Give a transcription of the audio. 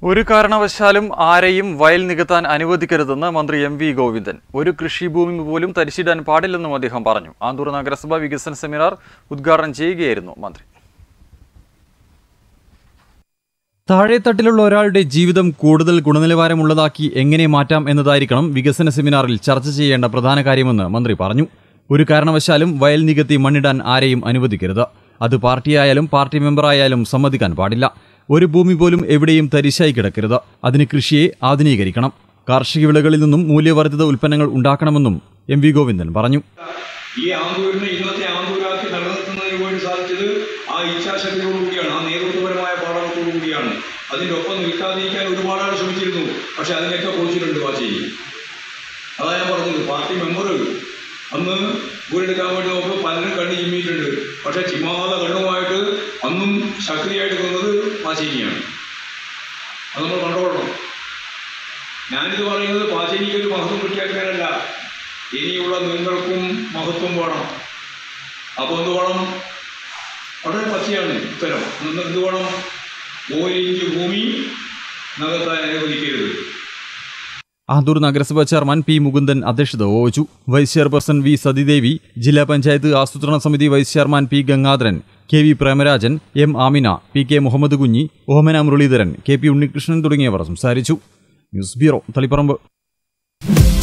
ഒരു കാരണവശാലും ആരെയും വയൽ നികത്താൻ അനുവദിക്കരുതെന്ന് മന്ത്രി എം വി ഗോവിന്ദൻ ഒരു കൃഷിഭൂമി പോലും തരിശിടാൻ പാടില്ലെന്നും അദ്ദേഹം പറഞ്ഞു ആന്തൂർ നഗരസഭ വികസന സെമിനാർ ഉദ്ഘാടനം ചെയ്യുകയായിരുന്നു മന്ത്രി താഴെത്തട്ടിലുള്ള ഒരാളുടെ ജീവിതം കൂടുതൽ ഗുണനിലവാരമുള്ളതാക്കി എങ്ങനെ മാറ്റാം എന്നതായിരിക്കണം വികസന സെമിനാറിൽ ചർച്ച ചെയ്യേണ്ട പ്രധാന കാര്യമെന്ന് മന്ത്രി പറഞ്ഞു ഒരു കാരണവശാലും വയൽ നികത്തി മണ്ണിടാൻ ആരെയും അനുവദിക്കരുത് അത് പാർട്ടിയായാലും പാർട്ടി മെമ്പറായാലും സമ്മതിക്കാൻ പാടില്ല ഒരു ഭൂമി പോലും എവിടെയും തരിശായി കിടക്കരുത് അതിന് കൃഷിയെ ആധുനീകരിക്കണം കാർഷിക വിളകളിൽ നിന്നും മൂല്യവർദ്ധിത ഉൽപ്പന്നങ്ങൾ ഉണ്ടാക്കണമെന്നും എം വി ഗോവിന്ദൻ പറഞ്ഞു ഈ ആന്തൂരിനെ ഇന്നത്തെ ആന്തൂരാക്കി നിലനിർത്തുന്നതിന് വേണ്ടി സാധിച്ചത് ആ ഇച്ഛാശക്തിയോടുകൂടിയാണ് ആ നേതൃത്വപരമായ പാഠകത്തോടുകൂടിയാണ് അതിൻ്റെ ഒപ്പം നിൽക്കാതിരിക്കാൻ ഒരുപാട് ആൾ ശ്രമിച്ചിരുന്നു പക്ഷെ അതിനൊക്കെ പൊളിച്ചിട്ടുണ്ട് വാശേരി അതാ ഞാൻ പറഞ്ഞത് പാർട്ടി മെമ്പർ അന്ന് വീടെടുക്കാൻ വേണ്ടി നോക്കുമ്പോൾ പലരും കണ്ണ് ചിമ്മിയിട്ടുണ്ട് പക്ഷെ ചിമ്മാതെ കണ്ണുമായിട്ട് അന്നും ശക്തിയായിട്ട് നിന്നത് പാച്ചേരിയാണ് അത് നമ്മൾ കണ്ടോളണം ഞാനിത് പറയുന്നത് പാചനിക്ക് ഒരു മഹത്വം കിട്ടിയാക്കാനല്ല ഇനിയുള്ള നിങ്ങൾക്കും മഹത്വം വേണം അപ്പോൾ എന്ത് വേണം വളരെ പച്ചയാണ് ഉത്തരം നിന്ന് എന്ത് വേണം ഓരിഞ്ച് ഭൂമി നകത്താൻ അനുവദിക്കരുത് ആന്തൂർ നഗരസഭാ ചെയർമാൻ പി മുകുന്ദൻ അധ്യക്ഷത വഹിച്ചു വൈസ് ചെയർപേഴ്സൺ വി സതിദേവി ജില്ലാ പഞ്ചായത്ത് ആസൂത്രണ സമിതി vice chairman P Gangadharan K V Premarajan M Amina P K Muhammad Kunhi ഓഹമന മുരളീധരൻ കെ പി ഉണ്ണികൃഷ്ണൻ തുടങ്ങിയവർ സംസാരിച്ചു ന്യൂസ് ബ്യൂറോ തളിപ്പറമ്പ്